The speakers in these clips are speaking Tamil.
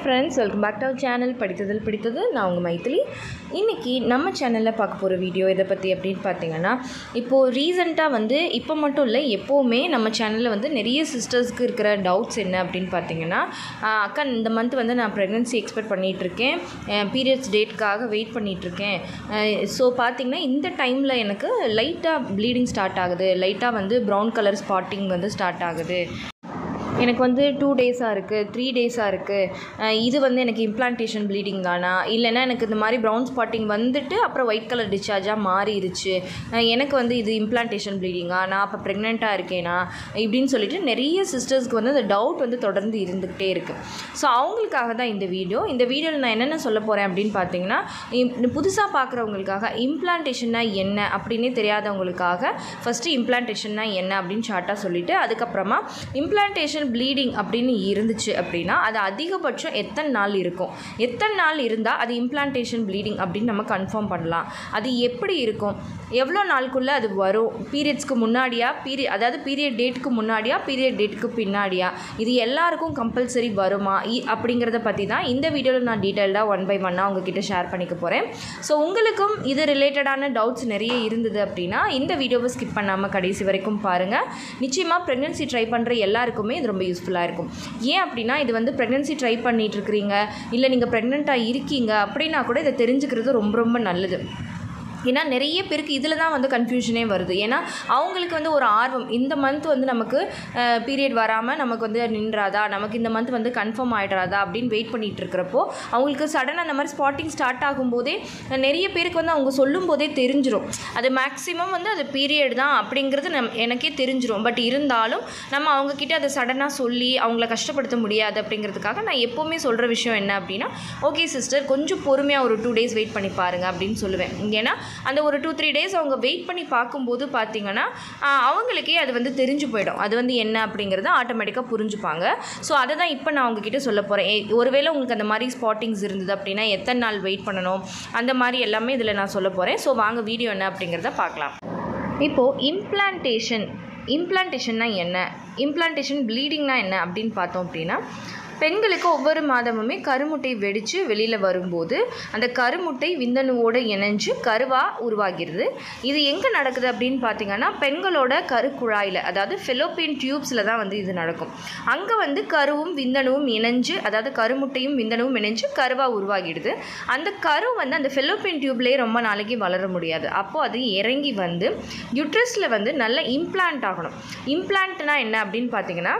friends welcome back to our channel படித்ததில் பிடித்தது நான் உங்கள் மைத்திலி இன்றைக்கி நம்ம சேனலில் பார்க்க போகிற வீடியோ இதை பற்றி அப்படின்னு பார்த்தீங்கன்னா இப்போது ரீசெண்டாக வந்து இப்போ மட்டும் இல்லை எப்போவுமே நம்ம சேனலில் வந்து நிறைய சிஸ்டர்ஸ்க்கு இருக்கிற டவுட்ஸ் என்ன அப்படின்னு பார்த்தீங்கன்னா ஆஹ் அக்கா இந்த மந்த் வந்து நான் ப்ரெக்னென்சி எக்ஸ்பெக்ட் பண்ணிகிட்ருக்கேன் பீரியட்ஸ் டேட்காக வெயிட் பண்ணிகிட்ருக்கேன் ஸோ பார்த்தீங்கன்னா இந்த டைமில் எனக்கு லைட்டாக ப்ளீடிங் ஸ்டார்ட் ஆகுது லைட்டாக வந்து ப்ரௌன் கலர் ஸ்பாட்டிங் வந்து ஸ்டார்ட் ஆகுது எனக்கு வந்து டூ டேஸாக இருக்குது த்ரீ டேஸாக இருக்குது இது வந்து எனக்கு இம்ப்ளான்டேஷன் ப்ளீடிங் தானா இல்லைன்னா எனக்கு இந்த மாதிரி ப்ரௌன் ஸ்பாட்டிங் வந்துட்டு அப்புறம் ஒயிட் கலர் டிஸ்சார்ஜாக மாறிடுச்சு அஹ் எனக்கு வந்து இது இம்ப்ளான்டேஷன் ப்ளீடிங்கா நான் அப்போ ப்ரெக்னெண்ட்டாக இருக்கேனா இப்படின்னு சொல்லிட்டு நிறைய சிஸ்டர்ஸ்க்கு வந்து அந்த டவுட் வந்து தொடர்ந்து இருந்துக்கிட்டே இருக்குது ஸோ அவங்களுக்காக தான் இந்த வீடியோ இந்த வீடியோவில் நான் என்னென்ன சொல்ல போகிறேன் அப்படின்னு பார்த்தீங்கன்னா புதுசாக பார்க்குறவங்களுக்காக இம்ப்ளான்டேஷன்னா என்ன அப்படின்னே தெரியாதவங்களுக்காக ஃபஸ்ட்டு இம்ப்ளான்டேஷன்னா என்ன அப்படின்னு ஷார்ட்டாக சொல்லிவிட்டு அதுக்கப்புறமா இம்ப்ளான்டேஷன் ப்ளீடிங் அப்படின்னு இருந்துச்சு அப்படின்னா அது அதிகபட்சம் எத்தனை நாள் இருக்கும் எத்தனை நாள் இருந்தால் அது இம்ப்ளான்டேஷன் ப்ளீடிங் அப்படின்னு நம்ம கன்ஃபார்ம் பண்ணலாம் அது எப்படி இருக்கும் எவ்வளோ நாளுக்குள்ளே அது வரும் பீரியட்ஸ்க்கு முன்னாடியா பீரியட் அதாவது பீரியட் டேட்டுக்கு முன்னாடியா பீரியட் டேட்டுக்கு பின்னாடியா இது எல்லாருக்கும் கம்பல்சரி வருமா இ- அப்படிங்கிறத பற்றி தான் இந்த வீடியோவில் நான் டீட்டெயில்டாக ஒன் பை ஒன்னாக உங்ககிட்ட ஷேர் பண்ணிக்க போகிறேன் ஸோ உங்களுக்கும் இது ரிலேட்டடான டவுட்ஸ் நிறைய இருந்தது அப்படின்னா இந்த வீடியோவை ஸ்கிப் பண்ணாமல் கடைசி வரைக்கும் பாருங்கள் நிச்சயமாக ப்ரெக்னென்சி ட்ரை பண்ணுற எல்லாருக்குமே இது ரொம்ப யூஸ்ஃபுல்லாக இருக்கும் ஏன் அப்படின்னா இது வந்து ப்ரெக்னென்சி ட்ரை பண்ணிட்டு இருக்கிறீங்க இல்லை நீங்கள் ப்ரெக்னெண்ட்டாக இருக்கீங்க அப்படின்னா கூட இதை தெரிஞ்சுக்கிறது ரொம்ப ரொம்ப நல்லது ஏன்னா நிறைய பேருக்கு இதில் தான் வந்து கன்ஃபியூஷனே வருது ஏன்னா அவங்களுக்கு வந்து ஒரு ஆர்வம் இந்த மந்த் வந்து நமக்கு பீரியட் வராமல் நமக்கு வந்து நின்றாதா நமக்கு இந்த மந்த் வந்து கன்ஃபார்ம் ஆகிடுறாதா அப்படின்னு வெயிட் பண்ணிட்டு இருக்கிறப்போ அவங்களுக்கு சடனாக அந்த மாதிரி ஸ்பாட்டிங் ஸ்டார்ட் ஆகும்போதே அஹ், நிறைய பேருக்கு வந்து அவங்க சொல்லும் போதே தெரிஞ்சிரும் அது மேக்ஸிமம் வந்து அது பீரியட் தான் அப்படிங்கிறது நம் எனக்கே தெரிஞ்சிரும் பட் இருந்தாலும் நம்ம அவங்கக்கிட்ட அதை சடனாக சொல்லி அவங்கள கஷ்டப்படுத்த முடியாது அப்படிங்கிறதுக்காக நான் எப்போவுமே சொல்கிற விஷயம் என்ன அப்படின்னா ஓகே சிஸ்டர் கொஞ்சம் பொறுமையாக ஒரு டூ டேஸ் வெயிட் பண்ணி பாருங்கள் அப்படின்னு சொல்லுவேன் ஏன்னா அந்த ஒரு டூ த்ரீ டேஸ் அவங்க வெயிட் பண்ணி பார்க்கும்போது பார்த்தீங்கன்னா ஆஹ், அவங்களுக்கே அது வந்து தெரிஞ்சு போயிடும் அது வந்து என்ன அப்படிங்கிறத ஆட்டோமேட்டிக்காக புரிஞ்சுப்பாங்க ஸோ அதை தான் இப்போ நான் உங்ககிட்ட சொல்ல போகிறேன் ஒருவேளை உங்களுக்கு அந்த மாதிரி ஸ்பாட்டிங்ஸ் இருந்தது அப்படின்னா எத்தனை நாள் வெயிட் பண்ணணும் அந்த மாதிரி எல்லாமே இதில் நான் சொல்ல போகிறேன் ஸோ வாங்க வீடியோ என்ன அப்படிங்கிறத பார்க்கலாம் இப்போது இம்ப்ளான்டேஷன் இம்ப்ளான்டேஷன்னா என்ன இம்ப்ளான்டேஷன் ப்ளீடிங்னா என்ன அப்படின்னு பார்த்தோம் அப்படின்னா பெண்களுக்கு ஒவ்வொரு மாதமுமே கருமுட்டை வெடித்து வெளியில் வரும்போது அந்த கருமுட்டை விந்தணுவோடு இணைஞ்சு கருவாக உருவாகிறது இது எங்கே நடக்குது அப்படின்னு பார்த்தீங்கன்னா பெண்களோட கருக்குழாயில் அதாவது ஃபெலோப்பியன் டியூப்ஸில் தான் வந்து இது நடக்கும் அங்கே வந்து கருவும் விந்தணுவும் இணைஞ்சு அதாவது கருமுட்டையும் விந்தணுவும் இணைஞ்சு கருவாக உருவாகிடுது அந்த கரு வந்து அந்த ஃபெலோப்பியன் டியூப்லேயே ரொம்ப நாளைக்கு வளர முடியாது அப்போது அது இறங்கி வந்து யுட்ரஸில் வந்து நல்ல இம்ப்ளான்ட் ஆகணும் இம்ப்ளான்ட்னா என்ன அப்படின்னு பார்த்தீங்கன்னா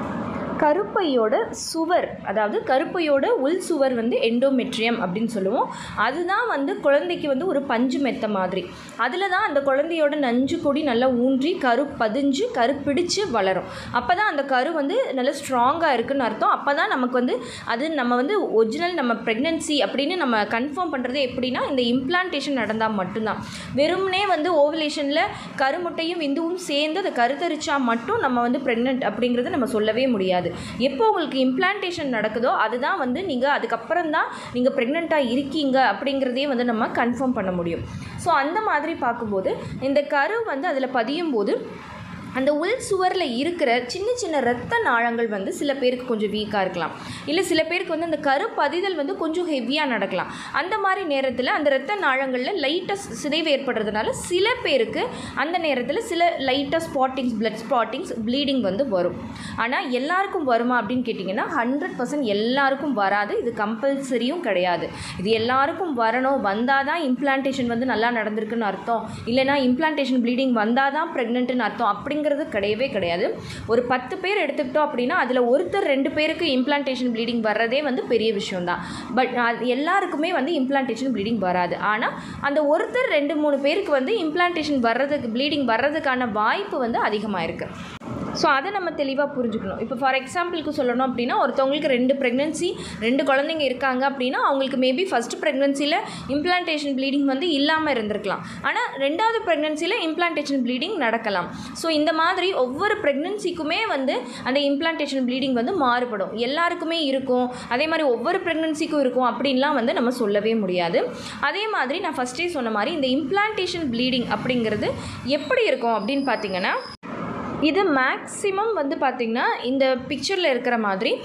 கருப்பையோட சுவர் அதாவது கருப்பையோட உள் சுவர் வந்து எண்டோமெட்ரியம் அப்படின்னு சொல்லுவோம் அதுதான் வந்து குழந்தைக்கு வந்து ஒரு பஞ்சு மெத்த மாதிரி அதில் தான் அந்த குழந்தையோட நஞ்சு கொடி நல்லா ஊன்றி கரு பதிஞ்சு கரு பிடிச்சு வளரும் அப்போ தான் அந்த கரு வந்து நல்லா ஸ்ட்ராங்காக இருக்குன்னு அர்த்தம் அப்போ தான் நமக்கு வந்து அது நம்ம வந்து ஒரிஜினல் நம்ம ப்ரெக்னென்சி அப்படின்னு நம்ம கன்ஃபார்ம் பண்ணுறது எப்படின்னா இந்த இம்ப்ளான்டேஷன் நடந்தால் மட்டும்தான் வெறுமனே வந்து ஓவலேஷனில் கருமுட்டையும் விந்துவும் சேர்ந்து அதை கருத்தரிச்சா மட்டும் நம்ம வந்து ப்ரெக்னென்ட் அப்படிங்கிறத நம்ம சொல்லவே முடியாது எப்போ உங்களுக்கு இம்ப்ளான்டேஷன் நடக்குதோ அதுதான் வந்து நீங்கள் அதுக்கப்புறம் தான் நீங்கள் ப்ரெக்னெண்ட்டாக இருக்கீங்க அப்படிங்கிறதையே வந்து நம்ம கன்ஃபார்ம் பண்ண முடியும் ஸோ அந்த மாதிரி பார்க்கும்போது இந்த கரு வந்து அதில் பதியும் போது அந்த உள் சுவரில் இருக்கிற சின்ன சின்ன இரத்த நாளங்கள் வந்து சில பேருக்கு கொஞ்சம் வீக்காக இருக்கலாம் இல்லை சில பேருக்கு வந்து அந்த கரு பதிதல் வந்து கொஞ்சம் ஹெவியாக நடக்கலாம் அந்த மாதிரி நேரத்தில் அந்த இரத்த நாளங்களில் லைட்டாக சிதைவு ஏற்படுறதுனால சில பேருக்கு அந்த நேரத்தில் சில லைட்டாக ஸ்பாட்டிங்ஸ் blood ஸ்பாட்டிங்ஸ் ப்ளீடிங் வந்து வரும் ஆனால் எல்லாருக்கும் வருமா அப்படின்னு கேட்டிங்கன்னா ஹண்ட்ரட் பர்சன்ட் எல்லாருக்கும் வராது இது கம்பல்சரியும் கிடையாது இது எல்லாருக்கும் வரணும் வந்தால் தான் இம்ப்ளான்டேஷன் வந்து நல்லா நடந்திருக்குன்னு அர்த்தம் இல்லைனா இம்ப்ளான்டேஷன் ப்ளீடிங் வந்தால் தான் ப்ரெக்னென்ட்னு அர்த்தம் அப்படிங்கிறது கிடையவே கிடையாது ஒரு பத்து பேர் எடுத்துக்கிட்டோம் அப்படின்னா அதில் ஒருத்தர் ரெண்டு பேருக்கு இம்ப்ளான்டேஷன் ப்ளீடிங் வர்றதே வந்து பெரிய விஷயம் தான் பட் அது எல்லாருக்குமே வந்து இம்ப்ளான்டேஷன் ப்ளீடிங் வராது ஆனால் அந்த ஒருத்தர் ரெண்டு மூணு பேருக்கு வந்து இம்ப்ளான்டேஷன் வர்றதுக்கு ப்ளீடிங் வர்றதுக்கான வாய்ப்பு வந்து அதிகமாக இருக்குது ஸோ அதை நம்ம தெளிவாக புரிஞ்சுக்கணும் இப்போ ஃபார் எக்ஸாம்பிளுக்கு சொல்லணும் அப்படின்னா ஒருத்தவங்களுக்கு ரெண்டு ப்ரெக்னென்சி ரெண்டு குழந்தைங்க இருக்காங்க அப்படின்னா அவங்களுக்கு மேபி ஃபஸ்ட் ப்ரெக்னென்சியில் இம்ப்ளான்டேஷன் ப்ளீடிங் வந்து இல்லாமல் இருந்திருக்கலாம் ஆனால் ரெண்டாவது ப்ரெக்னென்சியில் இம்ப்ளான்டேஷன் ப்ளீடிங் நடக்கலாம் ஸோ இந்த மாதிரி ஒவ்வொரு ப்ரெக்னென்சிக்குமே வந்து அந்த இம்ப்ளான்டேஷன் ப்ளீடிங் வந்து மாறுபடும் எல்லாருக்குமே இருக்கும் அதே மாதிரி ஒவ்வொரு ப்ரெக்னென்சிக்கும் இருக்கும் அப்படின்லாம் வந்து நம்ம சொல்லவே முடியாது அதே மாதிரி நான் ஃபஸ்ட்டே சொன்ன மாதிரி இந்த இம்ப்ளான்டேஷன் ப்ளீடிங் அப்படிங்கிறது எப்படி இருக்கும் அப்படின்னு பார்த்தீங்கன்னா இது மேக்ஸிமம் வந்து பார்த்திங்கன்னா இந்த பிக்சரில் இருக்கிற மாதிரி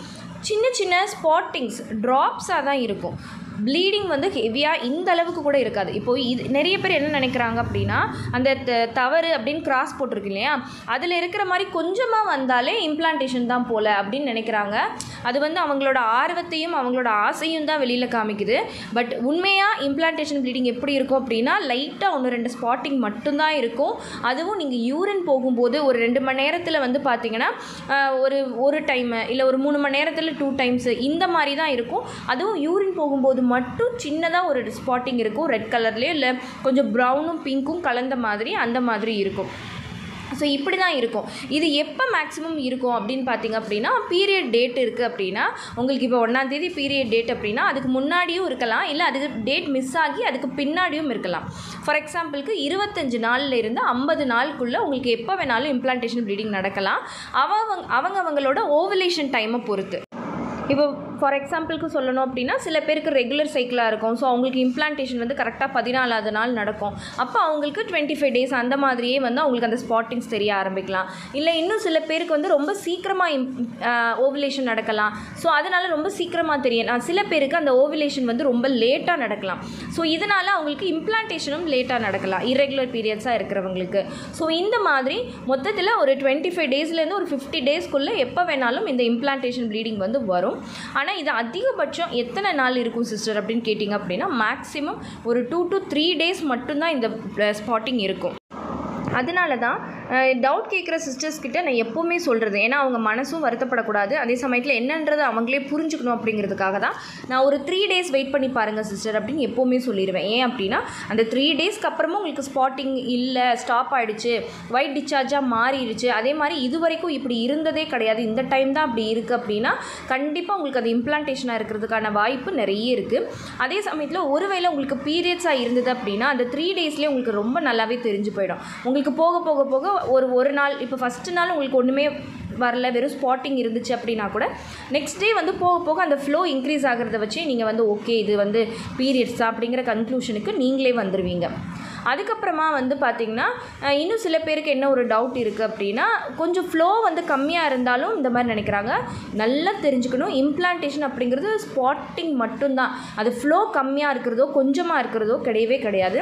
சின்ன சின்ன ஸ்பாட்டிங்ஸ் ட்ராப்ஸாக தான் இருக்கும் ப்ளீடிங் வந்து ஹெவியாக இந்த அளவுக்கு கூட இருக்காது இப்போது இது நிறைய பேர் என்ன நினைக்கிறாங்க அப்படின்னா அந்த த- தவறு அப்படின்னு கிராஸ் போட்டிருக்கு இல்லையா அதில் இருக்கிற மாதிரி கொஞ்சமாக வந்தாலே இம்ப்ளான்டேஷன் தான் போல அப்படின்னு நினைக்கிறாங்க அது வந்து அவங்களோட ஆர்வத்தையும் அவங்களோட ஆசையும் தான் வெளியில் காமிக்குது பட் உண்மையாக இம்ப்ளான்டேஷன் ப்ளீடிங் எப்படி இருக்கும் அப்படின்னா லைட்டாக ஒன்று ரெண்டு ஸ்பாட்டிங் மட்டும்தான் இருக்கும் அதுவும் நீங்கள் யூரின் போகும்போது ஒரு ரெண்டு மணி நேரத்தில் வந்து பார்த்தீங்கன்னா ஆஹ், ஒரு ஒரு டைமு இல்லை ஒரு மூணு மணி நேரத்தில் டூ டைம்ஸு இந்த மாதிரி தான் இருக்கும் அதுவும் யூரின் போகும்போது மட்டும் சின்னதாக ஒரு ஸ்பாட்டிங் இருக்கும் ரெட் கலர்லேயே இல்லை கொஞ்சம் ப்ரௌனும் பிங்க்கும் கலந்த மாதிரி அந்த மாதிரி இருக்கும் ஸோ இப்படி தான் இருக்கும் இது எப்போ மேக்ஸிமம் இருக்கும் அப்படின்னு பார்த்தீங்க அப்படின்னா பீரியட் டேட் இருக்குது அப்படின்னா உங்களுக்கு இப்போ ஒன்றாந்தேதி பீரியட் டேட் அப்படின்னா அதுக்கு முன்னாடியும் இருக்கலாம் இல்லை அதுக்கு டேட் மிஸ் ஆகி அதுக்கு பின்னாடியும் இருக்கலாம் ஃபார் எக்ஸாம்பிளுக்கு இருபத்தஞ்சு நாள்ல இருந்து ஐம்பது நாளுக்குள்ளே உங்களுக்கு எப்போ வேணாலும் இம்ப்ளான்டேஷன் ப்ளீடிங் நடக்கலாம் அவங்க அவங்க அவங்களோட ஓவலேஷன் டைமை பொறுத்து இப்போ ஃபார் எக்ஸாம்பிளுக்கு சொல்லணும் அப்படின்னா சில பேருக்கு ரெகுலர் சைக்கிளாக இருக்கும் ஸோ அவங்களுக்கு இம்ப்ளான்டேஷன் வந்து கரெக்டாக பதினாலாவது நாள் நடக்கும் அப்போ அவங்களுக்கு டுவெண்ட்டி ஃபைவ் டேஸ் அந்த மாதிரியே வந்து அவங்களுக்கு அந்த ஸ்பாட்டிங்ஸ் தெரிய ஆரம்பிக்கலாம் இல்லை இன்னும் சில பேருக்கு வந்து ரொம்ப சீக்கிரமாக இம் ஓவுலேஷன் நடக்கலாம் ஸோ அதனால் ரொம்ப சீக்கிரமாக தெரியலாம் சில பேருக்கு அந்த ஓவுலேஷன் வந்து ரொம்ப லேட்டாக நடக்கலாம் ஸோ இதனால் அவங்களுக்கு இம்ப்ளான்டேஷனும் லேட்டாக நடக்கலாம் irregular பீரியட்ஸாக இருக்கிறவங்களுக்கு ஸோ இந்த மாதிரி மொத்தத்தில் ஒரு டுவெண்ட்டி ஃபைவ் டேஸ்லேருந்து ஒரு ஃபிஃப்டி டேஸ்க்குள்ளே எப்போ வேணாலும் இந்த இம்ப்ளான்டேஷன் ப்ளீடிங் வந்து வரும் ஆனால் இது அதிகபட்சம் எத்தனை நாள் இருக்கும் சிஸ்டர் அப்படின்னு கேட்டிங்க அப்படின்னா மேக்ஸிமம் ஒரு டூ to த்ரீ டேஸ் மட்டும்தான் இந்த ஸ்பாட்டிங் இருக்கும் அதனால தான் டவுட் கேட்குற சிஸ்டர்ஸ் கிட்ட நான் எப்போவுமே சொல்கிறது ஏன்னா அவங்க மனசும் வருத்தப்படக்கூடாது அதே சமயத்தில் என்னன்றது அவங்களே புரிஞ்சுக்கணும் அப்படிங்கிறதுக்காக தான் நான் ஒரு த்ரீ டேஸ் வெயிட் பண்ணி பாருங்கள் சிஸ்டர் அப்படின்னு எப்போவுமே சொல்லிடுவேன் ஏன் அப்படின்னா அந்த த்ரீ டேஸ்க்கு அப்புறமும் உங்களுக்கு ஸ்பாட்டிங் இல்லை ஸ்டாப் ஆயிடுச்சு ஒயிட் டிஸ்சார்ஜாக மாறிடுச்சு அதே மாதிரி இது வரைக்கும் இப்படி இருந்ததே கிடையாது இந்த டைம் தான் அப்படி இருக்குது அப்படின்னா கண்டிப்பாக உங்களுக்கு அது இம்ப்ளான்டேஷனாக இருக்கிறதுக்கான வாய்ப்பு நிறைய இருக்குது அதே சமயத்தில் ஒருவேளை உங்களுக்கு பீரியட்ஸாக இருந்தது அப்படின்னா அந்த த்ரீ டேஸ்லேயே உங்களுக்கு ரொம்ப நல்லாவே தெரிஞ்சு போயிடும் உங்களுக்கு போக போக போக ஒரு ஒரு நாள் இப்போ ஃபஸ்ட்டு நாள் உங்களுக்கு ஒன்றுமே வரல வெறும் ஸ்பாட்டிங் இருந்துச்சு அப்படின்னா கூட நெக்ஸ்ட் டே வந்து போக போக அந்த ஃப்ளோ இன்க்ரீஸ் ஆகிறத வச்சு நீங்கள் வந்து ஓகே இது வந்து பீரியட்ஸ் அப்படிங்கிற கன்க்ளூஷனுக்கு நீங்களே வந்துடுவீங்க அதுக்கப்புறமா வந்து பார்த்திங்கன்னா அஹ், இன்னும் சில பேருக்கு என்ன ஒரு டவுட் இருக்குது அப்படின்னா கொஞ்சம் ஃப்ளோ வந்து கம்மியாக இருந்தாலும் இந்த மாதிரி நினைக்கிறாங்க நல்லா தெரிஞ்சுக்கணும் இம்ப்ளான்டேஷன் அப்படிங்கிறது ஸ்பாட்டிங் மட்டும்தான் அது ஃப்ளோ கம்மியாக இருக்கிறதோ கொஞ்சமாக இருக்கிறதோ கிடையவே கிடையாது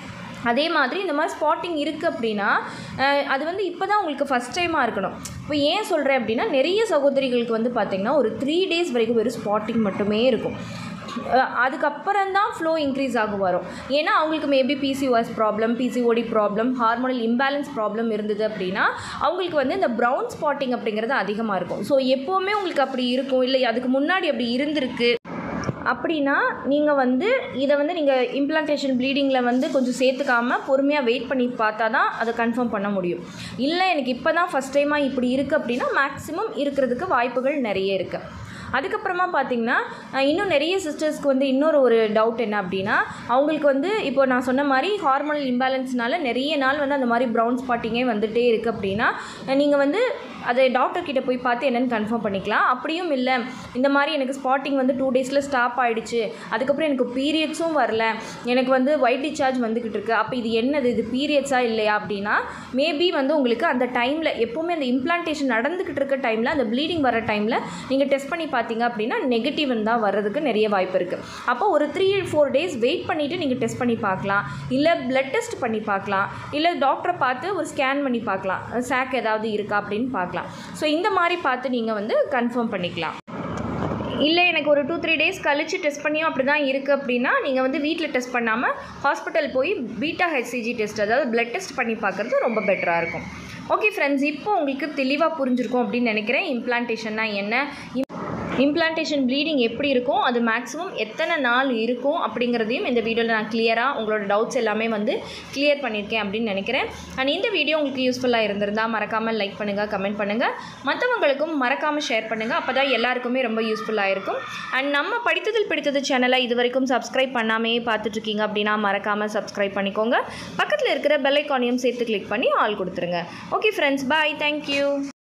அதே மாதிரி இந்த மாதிரி ஸ்பாட்டிங் இருக்குது அப்படின்னா அஹ், அது வந்து இப்போ தான் உங்களுக்கு ஃபஸ்ட் டைமாக இருக்கணும் இப்போ ஏன் சொல்கிறேன் அப்படின்னா நிறைய சகோதரிகளுக்கு வந்து பார்த்திங்கன்னா ஒரு த்ரீ டேஸ் வரைக்கும் வெறும் ஸ்பாட்டிங் மட்டுமே இருக்கும் அஹ், அதுக்கப்புறம் தான் ஃப்ளோ இன்க்ரீஸ் ஆகும் வரும் ஏன்னா அவங்களுக்கு maybe PCOS problem PCOD problem hormonal imbalance problem இருந்தது அப்படின்னா அவங்களுக்கு வந்து இந்த ப்ரௌன் ஸ்பாட்டிங் அப்படிங்கிறது அதிகமாக இருக்கும் ஸோ எப்போவுமே உங்களுக்கு அப்படி இருக்கும் இல்லை அதுக்கு முன்னாடி அப்படி இருந்திருக்கு அப்படின்னா நீங்கள் வந்து இதை வந்து நீங்கள் இம்ப்ளான்டேஷன் ப்ளீடிங்கில் வந்து கொஞ்சம் சேர்த்துக்காம பொறுமையாக வெயிட் பண்ணி பார்த்தா தான் அதை கன்ஃபார்ம் பண்ண முடியும் இல்லை எனக்கு இப்போ தான் ஃபஸ்ட் டைமாக இப்படி இருக்குது அப்படின்னா மேக்ஸிமம் இருக்கிறதுக்கு வாய்ப்புகள் நிறைய இருக்குது அதுக்கப்புறமா பார்த்தீங்கன்னா அஹ், இன்னும் நிறைய சிஸ்டர்ஸ்க்கு வந்து இன்னொரு ஒரு டவுட் என்ன அப்படின்னா அவங்களுக்கு வந்து இப்போ நான் சொன்ன மாதிரி ஹார்மோனல் இம்பேலன்ஸ்னால நிறைய நாள் வந்து அந்த மாதிரி ப்ரௌன் ஸ்பாட்டிங்கே வந்துகிட்டே இருக்குது அப்படின்னா நீங்கள் வந்து அதை டாக்டர் கிட்ட போய் பார்த்து என்னென்னு கன்ஃபார்ம் பண்ணிக்கலாம் அப்படியும் இல்லை இந்த மாதிரி எனக்கு ஸ்பாட்டிங் வந்து டூ டேஸில் ஸ்டாப் ஆயிடுச்சு அதுக்கப்புறம் எனக்கு பீரியட்ஸும் வரல எனக்கு வந்து ஒயிட் டிஸ்சார்ஜ் வந்துக்கிட்டு இருக்கு அப்போ இது என்னது இது பீரியட்ஸா இல்லையா அப்படின்னா மேபி வந்து உங்களுக்கு அந்த டைமில் எப்போவுமே அந்த இம்ப்ளான்டேஷன் நடந்துக்கிட்டு இருக்க டைமில் அந்த ப்ளீடிங் வர டைமில் நீங்கள் டெஸ்ட் பண்ணி பார்த்தீங்க அப்படின்னா நெகட்டிவ்னு தான் வர்றதுக்கு நிறைய வாய்ப்பு இருக்குது அப்போ ஒரு த்ரீ ஃபோர் டேஸ் வெயிட் பண்ணிவிட்டு நீங்கள் டெஸ்ட் பண்ணி பார்க்கலாம் இல்லை பிளட் டெஸ்ட் பண்ணி பார்க்கலாம் இல்லை டாக்டரை பார்த்து ஒரு ஸ்கேன் பண்ணி பார்க்கலாம் சாக் ஏதாவது இருக்கா அப்படின்னு பார்க்கலாம் ஸோ இந்த மாதிரி பார்த்து நீங்கள் வந்து கன்ஃபார்ம் பண்ணிக்கலாம் இல்லை எனக்கு ஒரு டூ த்ரீ டேஸ் கழித்து டெஸ்ட் பண்ணியும் அப்படி தான் இருக்குது அப்படின்னா நீங்கள் வந்து வீட்டில் டெஸ்ட் பண்ணாமல் ஹாஸ்பிட்டல் போய் பீட்டா ஹெச்சிஜி டெஸ்ட் அதாவது பிளட் டெஸ்ட் பண்ணி பார்க்குறது ரொம்ப பெட்டராக இருக்கும் ஓகே ஃப்ரெண்ட்ஸ் இப்போ உங்களுக்கு தெளிவாக புரிஞ்சிருக்கும் அப்படின்னு நினைக்கிறேன் இம்ப்ளான்டேஷன்னா என்ன இம்ப்ளான்டேஷன் ப்ளீடிங் எப்படி இருக்கும் அது மேக்ஸிமம் எத்தனை நாள் இருக்கும் அப்படிங்கிறதையும் இந்த வீடியோவில் நான் கிளியராக உங்களோட டவுட்ஸ் எல்லாமே வந்து கிளியர் பண்ணியிருக்கேன் அப்படின்னு நினைக்கிறேன் அண்ட் இந்த வீடியோ உங்களுக்கு யூஸ்ஃபுல்லாக இருந்திருந்தால் மறக்காமல் லைக் பண்ணுங்கள் கமெண்ட் பண்ணுங்கள் மற்றவங்களுக்கும் மறக்காமல் ஷேர் பண்ணுங்கள் அப்போ தான் எல்லாருக்குமே ரொம்ப யூஸ்ஃபுல்லாக இருக்கும் அண்ட் நம்ம படித்ததில் பிடித்தது சேனலை இது வரைக்கும் சப்ஸ்கிரைப் பண்ணாமே பார்த்துட்ருக்கீங்க அப்படின்னா மறக்காமல் சப்ஸ்கிரைப் பண்ணிக்கோங்க பக்கத்தில் இருக்கிற பெல் ஐக்கானையும் சேர்த்து கிளிக் பண்ணி ஆல் கொடுத்துருங்க ஓகே ஃப்ரெண்ட்ஸ் பாய் தேங்க்யூ